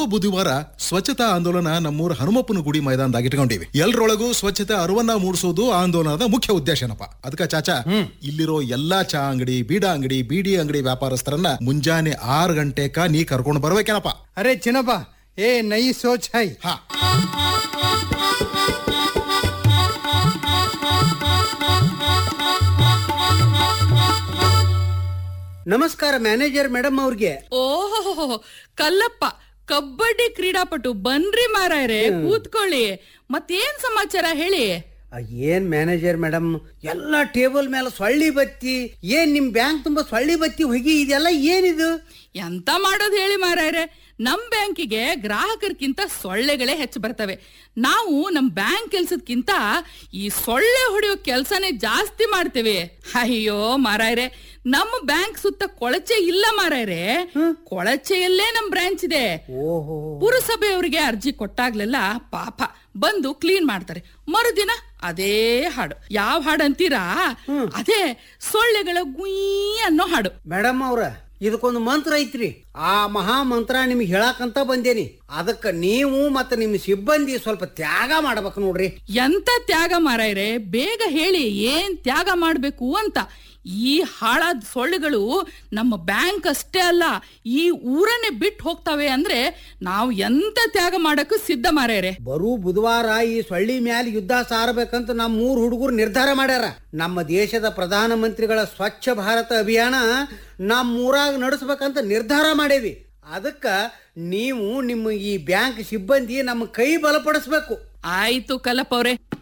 ಬರೋ ಬುಧವಾರ ಸ್ವಚ್ಛತಾ ಆಂದೋಲನ ನಮ್ಮೂರ ಹನುಮಪ್ಪನ ಗುಡಿ ಮೈದಾನದಾಗ ಇಟ್ಕೊಂಡಿವಿ ಎಲ್ರೊಳಗೂ ಸ್ವಚ್ಛತೆ ಅರಿವನ್ನ ಮೂಡಿಸೋದು ಆ ಆಂದೋಲನದ ಮುಖ್ಯ ಉದ್ದೇಶನಪ್ಪ ಅದಕ್ಕ ಚಾಚಾ ಇಲ್ಲಿರೋ ಎಲ್ಲಾ ಚಾ ಅಂಗಡಿ ಬೀಡ ಅಂಗಡಿ ಬೀಡಿ ಅಂಗಡಿ ವ್ಯಾಪಾರಸ್ಥರನ್ನ ಮುಂಜಾನೆ ಆರು ಗಂಟೆಕ ನೀ ಕರ್ಕೊಂಡು ಬರ್ಬೇಕೇನಪ್ಪ अरे चिनपा ए नई सोच है ಹಾ ನಮಸ್ಕಾರ ಮ್ಯಾನೇಜರ್ ಮೇಡಮ್ ಅವ್ರಿಗೆ ಓಹೋ ಕಲ್ಲಪ್ಪ ಕಬಡ್ಡಿ ಕ್ರೀಡಾಪಟು ಬನ್ರಿ ಮಾರಾಯ್ರೆ ಕೂತ್ಕೊಳ್ಳಿ ಮತ್ತೇನ್ ಸಮಾಚಾರ ಹೇಳಿ ಆ, ಏನ್ ಮ್ಯಾನೇಜರ್ ಮೇಡಮ್ ಎಲ್ಲ ಟೇಬಲ್ ಮೇಲೆ ಸೊಳ್ಳಿ ಬತ್ತಿ ಏನ್ ನಿಮ್ ಬ್ಯಾಂಕ್ ತುಂಬಾ ಸೊಳ್ಳಿ ಬತ್ತಿ ಹೋಗಿ ಇದೆಲ್ಲ ಏನಿದು ಎಂತ ಮಾಡೋದು ಹೇಳಿ ಮಾರಾಯ್ರೆ ನಮ್ ಬ್ಯಾಂಕಿಗೆ ಗ್ರಾಹಕರ್ಕಿಂತ ಸೊಳ್ಳೆಗಳೇ ಹೆಚ್ಚು ಬರ್ತವೆ ನಾವು ನಮ್ ಬ್ಯಾಂಕ್ ಕೆಲ್ಸದ್ಕಿಂತ ಈ ಸೊಳ್ಳೆ ಹೊಡೆಯೋ ಕೆಲ್ಸನೇ ಜಾಸ್ತಿ ಮಾಡ್ತೇವೆ ಅಯ್ಯೋ ಮಾರಾಯ್ರೆ ನಮ್ಮ ಬ್ಯಾಂಕ್ ಸುತ್ತ ಕೊಳಚೆ ಇಲ್ಲ ಮಾರಾಯ್ರೆ ಕೊಳಚೆಯಲ್ಲೇ ನಮ್ ಬ್ರಾಂಚ್ ಇದೆ ಓಹೋ ಪುರಸಭೆಯವರಿಗೆ ಅರ್ಜಿ ಕೊಟ್ಟಾಗ್ಲೆಲ್ಲ ಪಾಪ ಬಂದು ಕ್ಲೀನ್ ಮಾಡ್ತಾರೆ ಮರುದಿನ ಅದೇ ಹಾಡು ಯಾವ ಹಾಡು ಅಂತೀರಾ ಅದೇ ಸೊಳ್ಳೆಗಳ ಗುಯ್ ಅನ್ನೋ ಹಾಡು ಮೇಡಮ್ ಅವ್ರ ಇದಕ್ಕೊಂದು ಮಂತ್ರ ಐತ್ರಿ ಆ ಮಹಾ ಮಂತ್ರ ನಿಮ್ಗೆ ಹೇಳಾಕಂತ ಬಂದೇನಿ ಅದಕ್ಕ ನೀವು ಮತ್ತೆ ನಿಮ್ ಸಿಬ್ಬಂದಿ ಸ್ವಲ್ಪ ತ್ಯಾಗ ಮಾಡ್ಬೇಕು ನೋಡ್ರಿ ಎಂತ ತ್ಯಾಗ ಮಾರಾಯ್ರೆ ಬೇಗ ಹೇಳಿ ಏನ್ ತ್ಯಾಗ ಮಾಡ್ಬೇಕು ಅಂತ ಈ ಹಾಳಾದ ಸೊಳ್ಳೆಗಳು ನಮ್ಮ ಬ್ಯಾಂಕ್ ಅಷ್ಟೇ ಅಲ್ಲ ಈ ಊರನ್ನೇ ಬಿಟ್ಟು ಹೋಗ್ತವೆ ಅಂದ್ರೆ ನಾವು ಎಂತ ತ್ಯಾಗ ಮಾಡಕ್ಕೂ ಸಿದ್ಧ ಮಾರಾಯ್ರೆ ಬರೂ ಬುಧವಾರ ಈ ಸೊಳ್ಳಿ ಮ್ಯಾಲ ಯುದ್ಧ ಸಾರಬೇಕಂತ ನಮ್ಮ ಮೂರ್ ಹುಡುಗರು ನಿರ್ಧಾರ ಮಾಡ್ಯಾರ ನಮ್ಮ ದೇಶದ ಪ್ರಧಾನ ಮಂತ್ರಿಗಳ ಸ್ವಚ್ಛ ಭಾರತ ಅಭಿಯಾನ ನಮ್ಮ ಊರಾಗ ನಡೆಸ್ಬೇಕಂತ ನಿರ್ಧಾರ ಮಾಡೇವಿ ಅದಕ್ಕ ನೀವು ನಿಮ್ಮ ಈ ಬ್ಯಾಂಕ್ ಸಿಬ್ಬಂದಿ ನಮ್ಮ ಕೈ ಬಲಪಡಿಸ್ಬೇಕು ಆಯ್ತು ಕಲಪ್ ಅವ್ರೆ